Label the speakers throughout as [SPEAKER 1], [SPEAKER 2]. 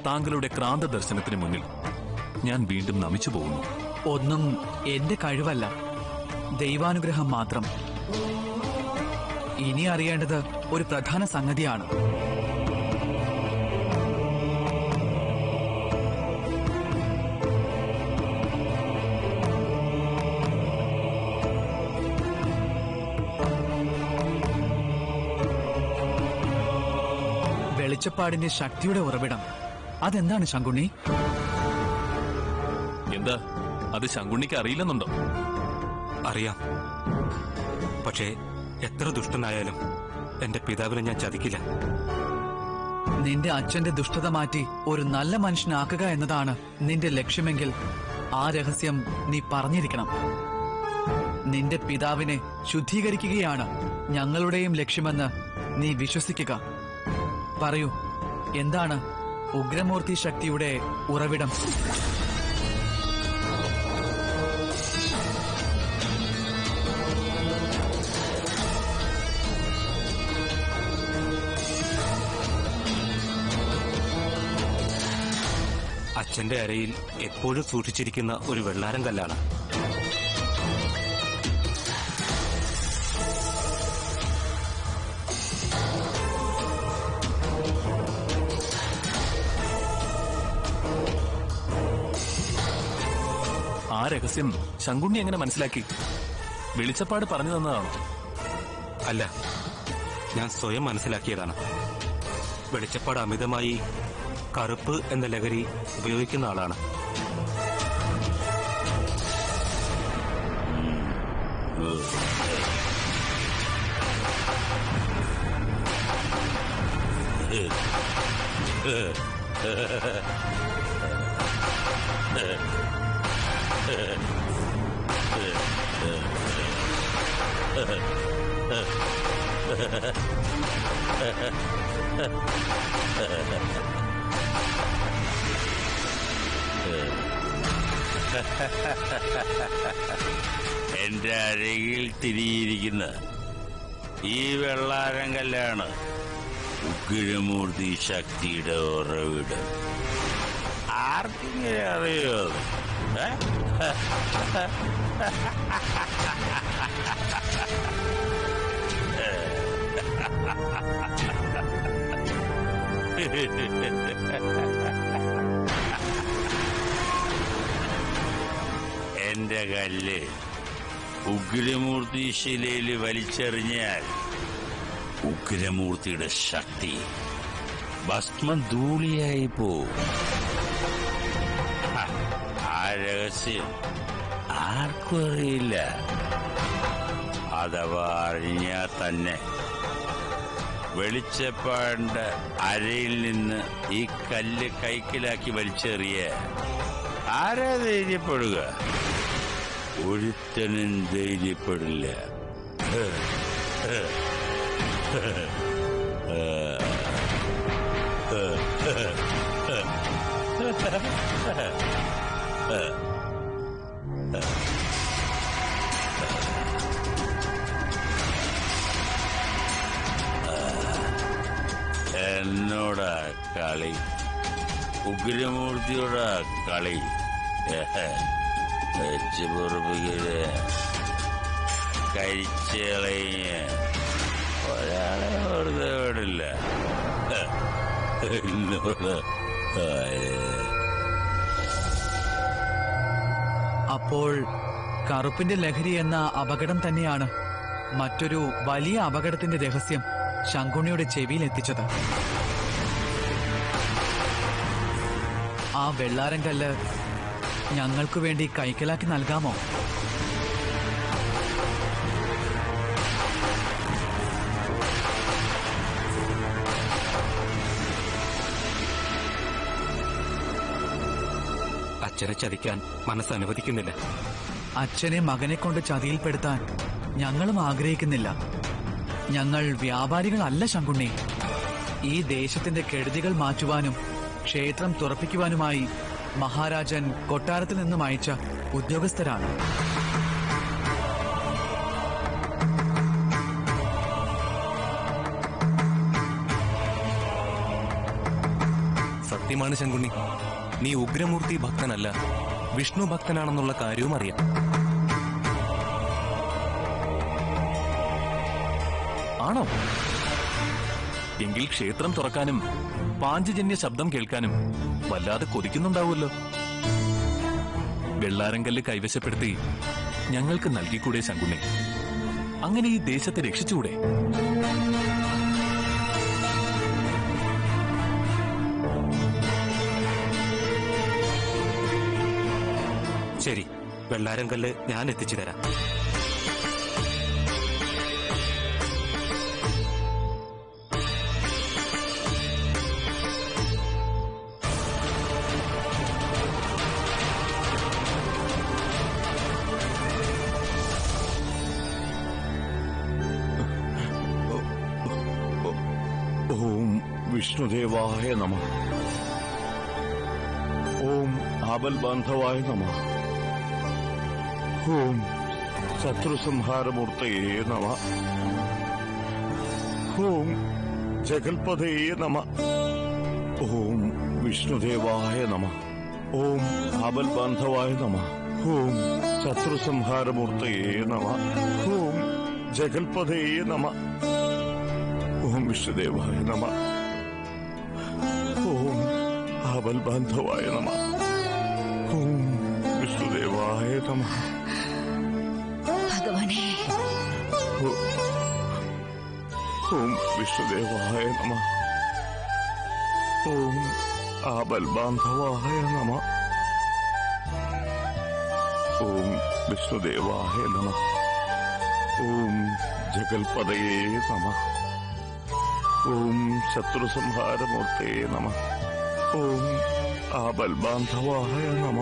[SPEAKER 1] താങ്കളുടെ ക്രാന്ത ദർശനത്തിന് മുന്നിൽ ഞാൻ വീണ്ടും നമിച്ചു പോകുന്നു
[SPEAKER 2] ഒന്നും എന്റെ കഴിവല്ല ദൈവാനുഗ്രഹം മാത്രം ഇനി അറിയേണ്ടത് ഒരു പ്രധാന സംഗതിയാണ് വെളിച്ചപ്പാടിന്റെ ശക്തിയുടെ ഉറവിടം അതെന്താണ് ശങ്കുണ്ണി
[SPEAKER 1] എന്താ അത് ശങ്കുണ്ണിക്ക് അറിയില്ലെന്നുണ്ടോ
[SPEAKER 3] അറിയാം പക്ഷേ എത്ര ദുഷ്ടനായാലും എന്റെ പിതാവിനെ ഞാൻ ചതിക്കില്ല
[SPEAKER 2] നിന്റെ അച്ഛന്റെ ദുഷ്ടത മാറ്റി ഒരു നല്ല മനുഷ്യനാക്കുക എന്നതാണ് നിന്റെ ലക്ഷ്യമെങ്കിൽ ആ രഹസ്യം നീ പറഞ്ഞിരിക്കണം നിന്റെ പിതാവിനെ ശുദ്ധീകരിക്കുകയാണ് ഞങ്ങളുടെയും ലക്ഷ്യമെന്ന് നീ വിശ്വസിക്കുക പറയൂ എന്താണ് ഉഗ്രമൂർത്തി ശക്തിയുടെ ഉറവിടം
[SPEAKER 3] അച്ഛന്റെ അരയിൽ എപ്പോഴും സൂക്ഷിച്ചിരിക്കുന്ന ഒരു വെള്ളാരം കല്ലാണ്
[SPEAKER 1] ആ രഹസ്യം ശങ്കുണ്ണി എങ്ങനെ മനസ്സിലാക്കി വെളിച്ചപ്പാട് പറഞ്ഞു തന്നതാണോ
[SPEAKER 3] അല്ല ഞാൻ സ്വയം മനസ്സിലാക്കിയതാണ് വെളിച്ചപ്പാട് അമിതമായി കറുപ്പ് എന്ന ലഹരി ഉപയോഗിക്കുന്ന ആളാണ്
[SPEAKER 4] എന്റെ അരകിൽ തിരിയിരിക്കുന്ന ഈ വെള്ളാരം കല്ലാണ് ഉഗ്രമൂർത്തി ശക്തിയുടെ ഉറവിടം ആർക്കിങ്ങനെ അറിയോ അത്? ഏ? എന്റെ കല്ല് ഉഗ്രമൂർത്തി ശിലയിൽ വലിച്ചെറിഞ്ഞാൽ ഉഗ്രമൂർത്തിയുടെ ശക്തി ഭസ്മം ധൂളിയായി പോവും ഹ, ആ രഹസ്യം ആർക്കും അറിയില്ല അഥവാ അറിഞ്ഞാൽ തന്നെ വെളിച്ചപ്പാടിന്റെ അരയിൽ നിന്ന് ഈ കല്ല് കൈക്കലാക്കി വലിച്ചെറിയ ആരാ ധൈര്യപ്പെടുക ഒരുത്തനും ധൈര്യപ്പെടില്ല ഹ്, ഹ്, ഹ്, ഹ്, എന്നോടാ കളി ഉഗ്രമൂർത്തിയോടാ കളി വെച്ച് പൊറപ്പിക്കല് കരിച്ചളയ ഒരാളെ വെറുതെ വിടില്ല എന്നോട് ആര്?
[SPEAKER 2] അപ്പോൾ കറുപ്പിന്റെ ലഹരി എന്ന അപകടം തന്നെയാണ് മറ്റൊരു വലിയ അപകടത്തിന്റെ രഹസ്യം ശങ്കുണിയുടെ ചെവിയിൽ എത്തിച്ചത് ആ വെള്ളാരം കല്ല് ഞങ്ങൾക്കു വേണ്ടി കൈക്കലാക്കി നൽകാമോ
[SPEAKER 3] അച്ഛനെ ചതിക്കാൻ മനസ്സ് അനുവദിക്കുന്നില്ല
[SPEAKER 2] അച്ഛനെ മകനെ കൊണ്ട് ചതിയിൽപ്പെടുത്താൻ ഞങ്ങളും ആഗ്രഹിക്കുന്നില്ല ഞങ്ങൾ വ്യാപാരികളല്ല ശങ്കുണ്ണി ഈ ദേശത്തിന്റെ കെടുതികൾ മാറ്റുവാനും ക്ഷേത്രം തുറപ്പിക്കുവാനുമായി മഹാരാജൻ കൊട്ടാരത്തിൽ നിന്നും അയച്ച ഉദ്യോഗസ്ഥരാണ്
[SPEAKER 3] സത്യമാണ് ശങ്കുണ്ണി നീ ഉഗ്രമൂർത്തി ഭക്തനല്ല വിഷ്ണു ഭക്തനാണെന്നുള്ള കാര്യവും അറിയാം
[SPEAKER 1] ആണോ എങ്കിൽ ക്ഷേത്രം തുറക്കാനും പാഞ്ചജന്യ ശബ്ദം കേൾക്കാനും വല്ലാതെ കൊതിക്കുന്നുണ്ടാവുമല്ലോ വെള്ളാരങ്കല്ല് കൈവശപ്പെടുത്തി ഞങ്ങൾക്ക് നൽകിക്കൂടെ ശങ്കുണ്ണി അങ്ങനെ ഈ ദേശത്തെ രക്ഷിച്ചുകൂടെ
[SPEAKER 3] ശരി വെള്ളാരം കല്ല് ഞാൻ എത്തിച്ചു തരാം
[SPEAKER 4] ഓം വിഷ്ണുദേവായ നമ ഓം ആപൽബാന്ധവായ നമ ഓം ശത്രുസംഹാരമൂർത്തയേ നമ ഓം ജഗൽപതയേ നമ ഓം വിഷ്ണുദേവായ നമ ഓം ആപൽബാന്ധവായ നമ ഓം ശത്രുസംഹാരമൂർത്തയേ നമ ഓം ജഗൽപതയേ നമ ഓം വിഷ്ണുദേവായ നമ ഓം ആബൽബാന്ധവായ നമ ഓം വിഷ്ണുദേവായ നമ
[SPEAKER 5] ഭഗവാനെ
[SPEAKER 4] ഓ- ഓം വിഷ്ണുദേവായ നമ ഓം ആബൽബാന്ധവായ നമ ഓം വിഷ്ണുദേവായ നമ ഓം ജഗൽപതയേ നമ ഓം ശത്രുസംഹാരമൂർത്തേ നമ ഓം ആബൽബാന്ധവായ നമ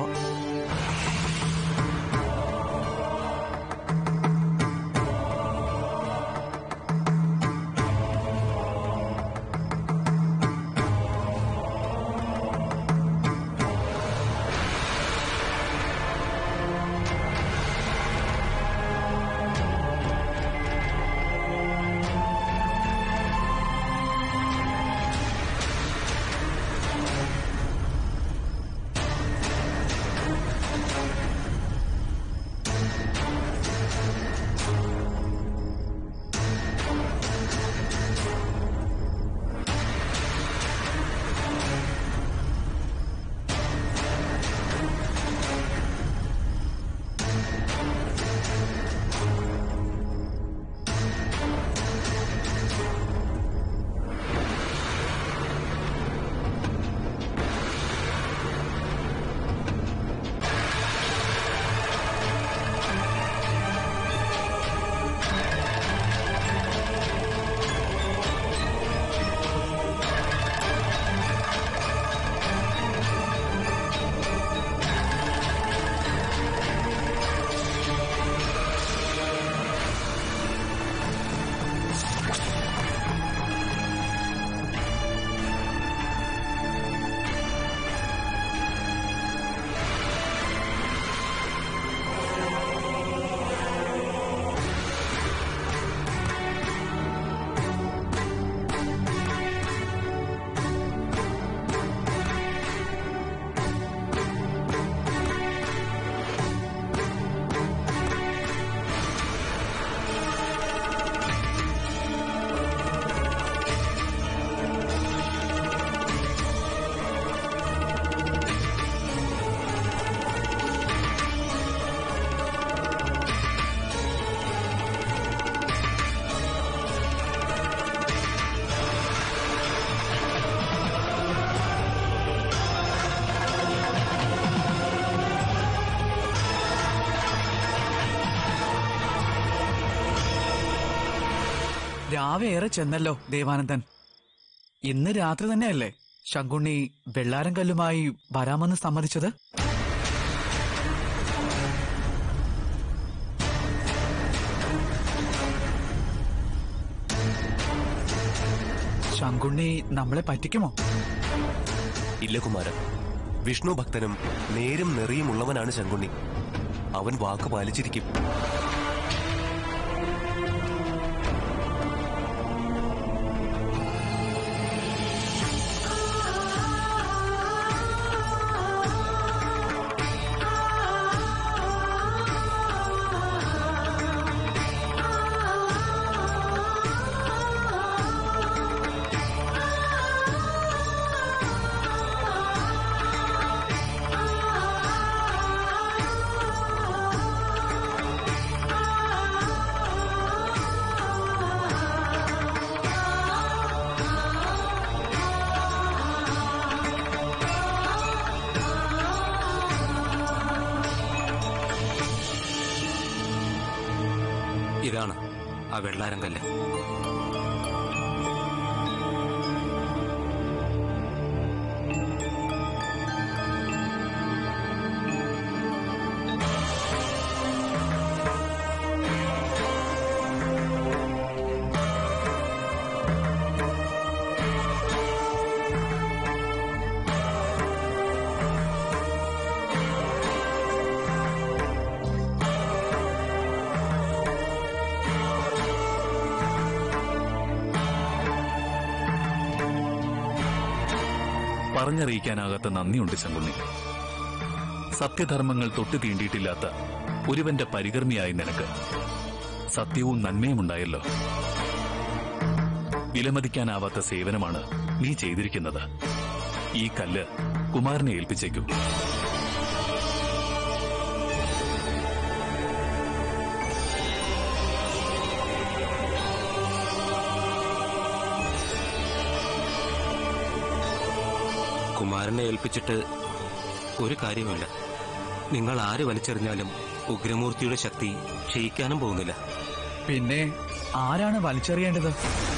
[SPEAKER 2] രാവെ ഏറെ ചെന്നല്ലോ ദേവാനന്ദൻ ഇന്ന് രാത്രി തന്നെയല്ലേ ശങ്കുണ്ണി വെള്ളാരം കല്ലുമായി വരാമെന്ന് സമ്മതിച്ചത് ശങ്കുണ്ണി നമ്മളെ പറ്റിക്കുമോ
[SPEAKER 3] ഇല്ല കുമാരൻ വിഷ്ണു ഭക്തനും നേരും നെറിയുമുള്ളവനാണ് ശങ്കുണ്ണി അവൻ വാക്ക് പാലിച്ചിരിക്കും ആ വെള്ളാരം കല്ല്
[SPEAKER 1] പറഞ്ഞറിയിക്കാനാകാത്ത നന്ദിയുണ്ട് ശങ്കുണ്ണി സത്യധർമ്മങ്ങൾ തൊട്ടു തീണ്ടിയിട്ടില്ലാത്ത ഒരുവന്റെ പരികർമ്മിയായി നിനക്ക് സത്യവും നന്മയും ഉണ്ടായല്ലോ വിലമതിക്കാനാവാത്ത സേവനമാണ് നീ ചെയ്തിരിക്കുന്നത് ഈ കല്ല് കുമാരനെ ഏൽപ്പിച്ചേക്കൂ
[SPEAKER 3] കുമാരനെ ഏൽപ്പിച്ചിട്ട് ഒരു കാര്യമില്ല നിങ്ങൾ ആര് വലിച്ചെറിഞ്ഞാലും ഉഗ്രമൂർത്തിയുടെ ശക്തി ക്ഷയിക്കാനും പോകുന്നില്ല
[SPEAKER 2] പിന്നെ ആരാണ് വലിച്ചെറിയേണ്ടത്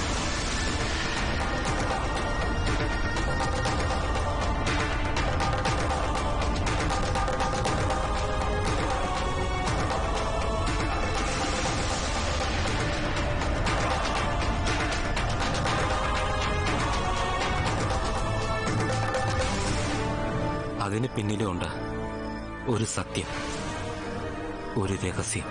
[SPEAKER 3] അതിന് പിന്നിലുണ്ട് ഒരു സത്യം ഒരു രഹസ്യം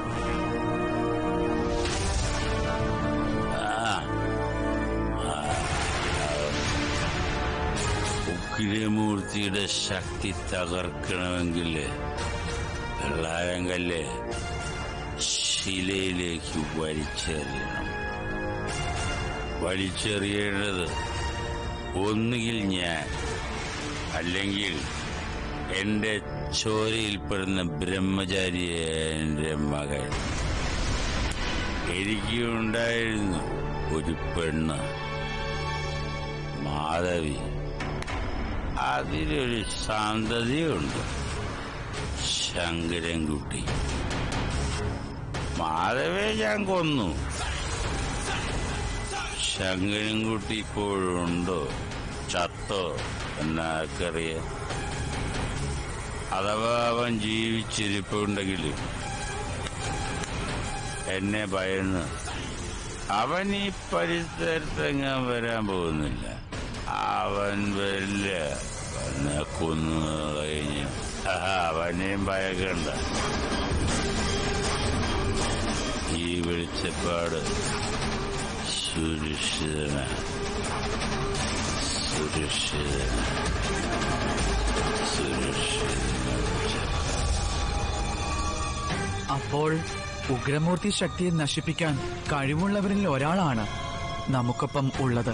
[SPEAKER 5] ഉഗ്രമൂർത്തിയുടെ ശക്തി തകർക്കണമെങ്കിൽ വെള്ളാരങ്കല്ല് ശിലയിലേക്ക് വലിച്ചെറിയണം വലിച്ചെറിയേണ്ടത് ഒന്നുകിൽ ഞാൻ അല്ലെങ്കിൽ എന്റെ ചോരയിൽപ്പെടുന്ന ബ്രഹ്മചാരിയെ എന്റെ മകൻ എനിക്കുണ്ടായിരുന്നു ഒരു പെണ്ണ് മാധവി അതിലൊരു സാന്തതിയുണ്ട് ശങ്കരൻകുട്ടി മാധവെ ഞാൻ കൊന്നു ശങ്കരൻകുട്ടി ഇപ്പോഴുണ്ടോ ചത്തോ എന്നാർക്കറിയാം അഥവാ അവൻ ജീവിച്ചിരിപ്പുണ്ടെങ്കിൽ എന്നെ ഭയന്ന് അവൻ ഈ പരിസരത്തെങ്ങാൻ വരാൻ പോകുന്നില്ല അവൻ വരില്ല എന്നെ കൊന്നു കഴിഞ്ഞു ആഹാ, അവനെയും ഭയക്കണ്ട ഈ വെളിച്ചപ്പാട് സുരക്ഷിതനാണ് സുരക്ഷിതനാണ് സുരക്ഷിതനാണ്
[SPEAKER 2] അപ്പോൾ ഉഗ്രമൂർത്തി ശക്തിയെ നശിപ്പിക്കാൻ കഴിവുള്ളവരിൽ ഒരാളാണ് നമുക്കൊപ്പം ഉള്ളത്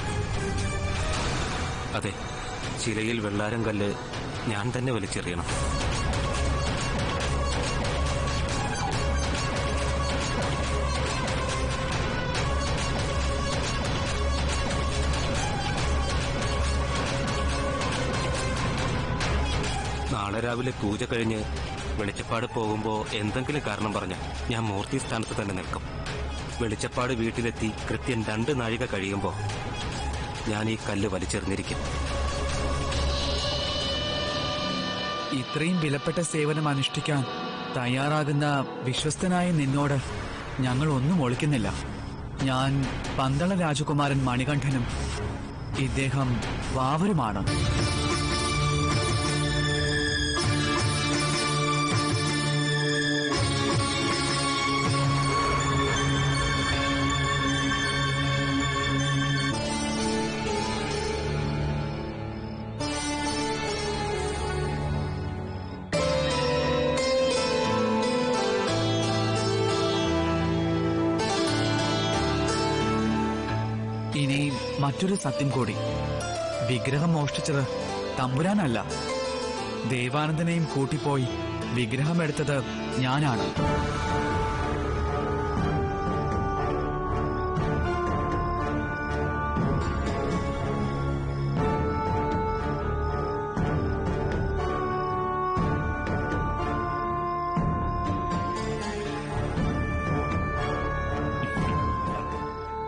[SPEAKER 3] അതെ ശിലയിൽ വെള്ളാരം കല്ല് ഞാൻ തന്നെ വലിച്ചെറിയണം നാളെ രാവിലെ പൂജ കഴിഞ്ഞ് വെളിച്ചപ്പാട് പോകുമ്പോ എന്തെങ്കിലും കാരണം പറഞ്ഞ ഞാൻ മൂർത്തി സ്ഥാനത്ത് തന്നെ നിൽക്കും വെളിച്ചപ്പാട് വീട്ടിലെത്തി കൃത്യം രണ്ട് നാഴിക കഴിയുമ്പോ ഞാൻ ഈ കല്ല് വലിച്ചെറിഞ്ഞിരിക്കും
[SPEAKER 2] ഇത്രയും വിലപ്പെട്ട സേവനം അനുഷ്ഠിക്കാൻ തയ്യാറാകുന്ന വിശ്വസ്തനായ നിന്നോട് ഞങ്ങൾ ഒന്നും ഒളിക്കുന്നില്ല ഞാൻ പന്തള രാജകുമാരൻ മണികണ്ഠനും ഇദ്ദേഹം വാവരുമാണ് ഇനി മറ്റൊരു സത്യം കൂടി വിഗ്രഹം മോഷ്ടിച്ചത് തമ്പുരാനല്ല ദേവാനന്ദനെയും കൂട്ടിപ്പോയി വിഗ്രഹമെടുത്തത് ഞാനാണ്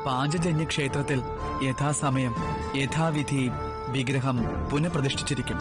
[SPEAKER 2] പാഞ്ചജന്യ ക്ഷേത്രത്തിൽ യഥാസമയം യഥാവിധി വിഗ്രഹം പുനഃപ്രതിഷ്ഠിച്ചിരിക്കും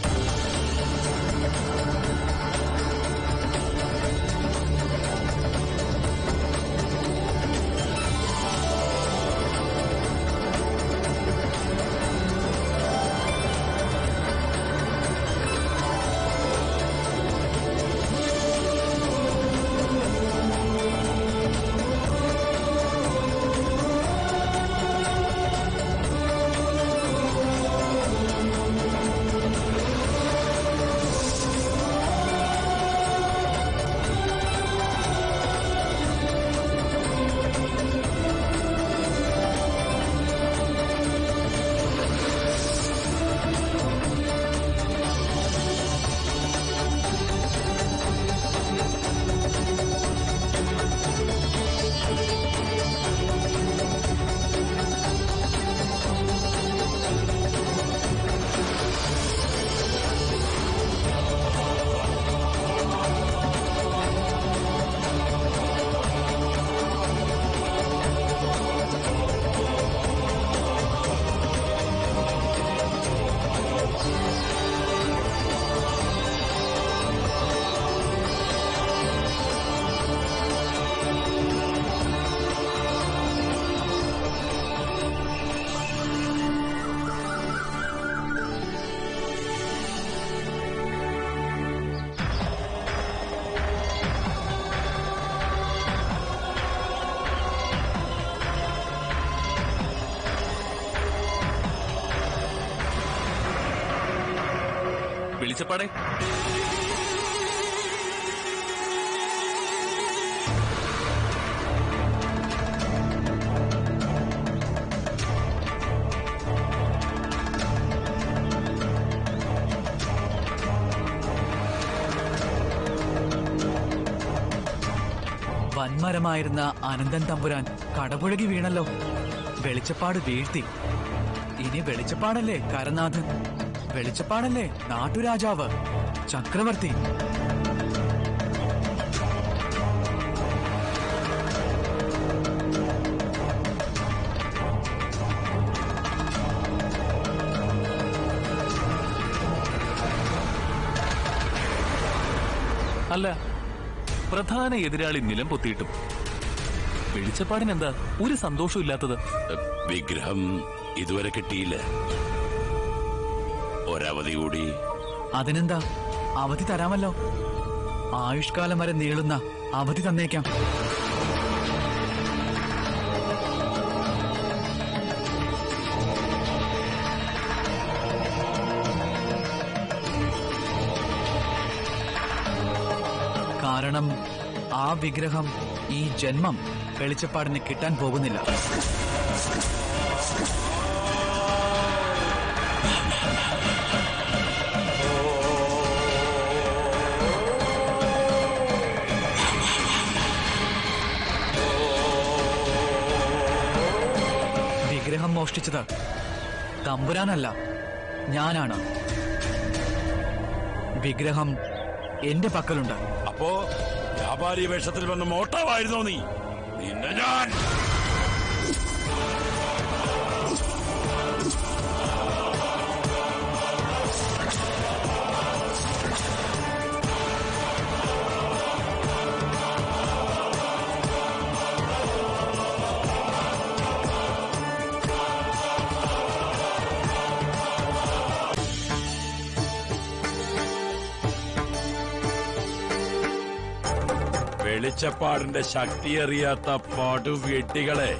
[SPEAKER 1] വെളിച്ചപ്പാടെ
[SPEAKER 2] വൻമരമായിരുന്ന അനന്തൻ തമ്പുരാൻ കടപുഴകി വീണല്ലോ വെളിച്ചപ്പാട് വീഴ്ത്തി ഇനി വെളിച്ചപ്പാടല്ലേ കരനാഥൻ വെളിച്ചപ്പാടല്ലേ നാട്ടുരാജാവ് ചക്രവർത്തി
[SPEAKER 1] അല്ല പ്രധാന എതിരാളി നിലം പൊത്തിയിട്ടും വെളിച്ചപ്പാടിനെന്താ ഒരു സന്തോഷവും ഇല്ലാത്തത്
[SPEAKER 5] വിഗ്രഹം ഇതുവരെ കിട്ടിയില്ല ഒരവധി കൂടി
[SPEAKER 2] അതിനെന്താ അവധി തരാമല്ലോ ആയുഷ്കാലം വരെ നീളുന്ന അവധി തന്നേക്കാം കാരണം ആ വിഗ്രഹം ഈ ജന്മം വെളിച്ചപ്പാടിന് കിട്ടാൻ പോകുന്നില്ല വിഗ്രഹം മോഷ്ടിച്ചത് തമ്പുരാനല്ല ഞാനാണ് വിഗ്രഹം എന്റെ പക്കലുണ്ട്
[SPEAKER 5] അപ്പോ വ്യാപാരി വേഷത്തിൽ വന്ന മോട്ടാവായിരുന്നോ നീ നിന്നെ ഞാൻ വെളിച്ചപ്പാടിന്റെ ശക്തി അറിയാത്ത പടുവെട്ടികളെ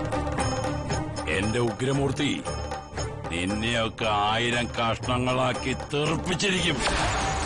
[SPEAKER 5] എന്റെ ഉഗ്രമൂർത്തി നിന്നെയൊക്കെ ആയിരം കഷ്ണങ്ങളാക്കി തെറിപ്പിച്ചിരിക്കും